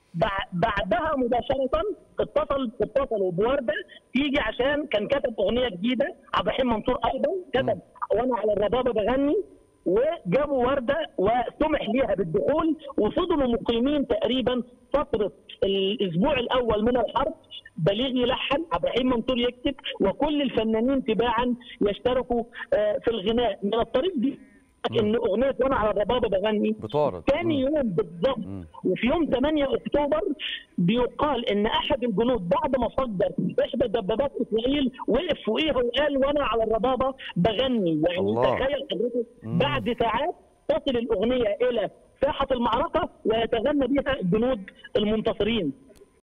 بع- بعدها مباشره اتصل اتصلوا بورده تيجي عشان كان كتب اغنيه جديده عبد الرحيم منصور ايضا كتب وانا على الربابه بغني وجابوا ورده وسمح ليها بالدخول وفضلوا مقيمين تقريبا فتره الاسبوع الاول من الحرب بليغ يلحن عبد الرحيم منصور يكتب وكل الفنانين تباعا يشتركوا آه، في الغناء من الطريق دي ان اغنيه وانا على الربابه بغني بتعرض ثاني يوم بالضبط وفي يوم 8 اكتوبر بيقال ان احد الجنود بعد ما صدر احدى دبابات اسرائيل وقف فوقيها وقال وانا على الربابه بغني يعني الله. تخيل حضرتك بعد ساعات تصل الاغنيه الى ساحه المعركه ويتغنى بها الجنود المنتصرين